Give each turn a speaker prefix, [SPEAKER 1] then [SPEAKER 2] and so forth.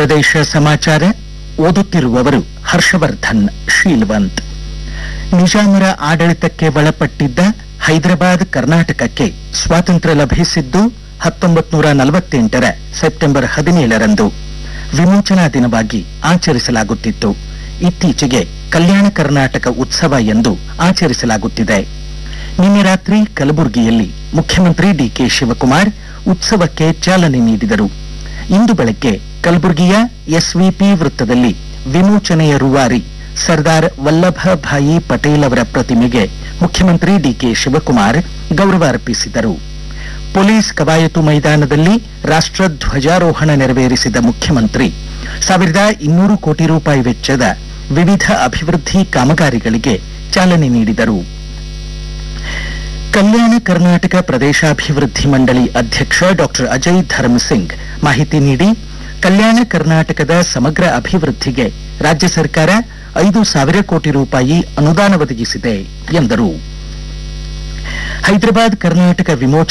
[SPEAKER 1] ಪ್ರದೇಶ ಸಮಾಚಾರ ಓದುತ್ತಿರುವವರು ಹರ್ಷವರ್ಧನ್ ಶೀಲ್ವಂತ್ ನಿಜಾಮರ ಆಡಳಿತಕ್ಕೆ ಒಳಪಟ್ಟಿದ್ದ ಹೈದರಾಬಾದ್ ಕರ್ನಾಟಕಕ್ಕೆ ಸ್ವಾತಂತ್ರ್ಯ ಲಭಿಸಿದ್ದು ಹತ್ತೊಂಬತ್ತು ನೂರ ನಲವತ್ತೆಂಟರ ಸೆಪ್ಟೆಂಬರ್ ಹದಿನೇಳರಂದು ವಿಮೋಚನಾ ದಿನವಾಗಿ ಆಚರಿಸಲಾಗುತ್ತಿತ್ತು ಇತ್ತೀಚೆಗೆ ಕಲ್ಯಾಣ ಕರ್ನಾಟಕ ಉತ್ಸವ ಎಂದು ಆಚರಿಸಲಾಗುತ್ತಿದೆ ನಿನ್ನೆ ರಾತ್ರಿ ಕಲಬುರಗಿಯಲ್ಲಿ ಮುಖ್ಯಮಂತ್ರಿ ಡಿಕೆ ಶಿವಕುಮಾರ್ ಉತ್ಸವಕ್ಕೆ ಚಾಲನೆ ನೀಡಿದರು ಇಂದು ಬೆಳಗ್ಗೆ ಕಲಬುರಗಿಯ ಎಸ್ವಿಪಿ ವೃತ್ತದಲ್ಲಿ ವಿಮೋಚನೆಯ ರೂವಾರಿ ಸರ್ದಾರ್ ವಲ್ಲಭಭಾಯಿ ಪಟೇಲ್ ಅವರ ಪ್ರತಿಮೆಗೆ ಮುಖ್ಯಮಂತ್ರಿ ಡಿಕೆ ಶಿವಕುಮಾರ್ ಗೌರವ ಅರ್ಪಿಸಿದರು ಪೊಲೀಸ್ ಕವಾಯತು ಮೈದಾನದಲ್ಲಿ ರಾಷ್ಟ್ರ ಧ್ವಜಾರೋಹಣ ನೆರವೇರಿಸಿದ ಮುಖ್ಯಮಂತ್ರಿ ಸಾವಿರದ ಇನ್ನೂರು ಕೋಟಿ ರೂಪಾಯಿ ವೆಚ್ಚದ ವಿವಿಧ ಅಭಿವೃದ್ಧಿ ಕಾಮಗಾರಿಗಳಿಗೆ ಚಾಲನೆ ನೀಡಿದರು ಕಲ್ಯಾಣ ಕರ್ನಾಟಕ ಪ್ರದೇಶಾಭಿವೃದ್ಧಿ ಮಂಡಳಿ ಅಧ್ಯಕ್ಷ ಡಾಕ್ಟರ್ ಅಜಯ್ ಧರ್ಮಸಿಂಗ್ ಮಾಹಿತಿ ನೀಡಿ ಕಲ್ಯಾಣ ಕರ್ನಾಟಕದ ಸಮಗ್ರ ಅಭಿವೃದ್ಧಿಗೆ ರಾಜ್ಯ ಸರ್ಕಾರ ಐದು ಸಾವಿರ ಕೋಟಿ ರೂಪಾಯಿ ಅನುದಾನ ಒದಗಿಸಿದೆ ಎಂದರು ಹೈದರಾಬಾದ್ ಕರ್ನಾಟಕ ವಿಮೋಚನೆ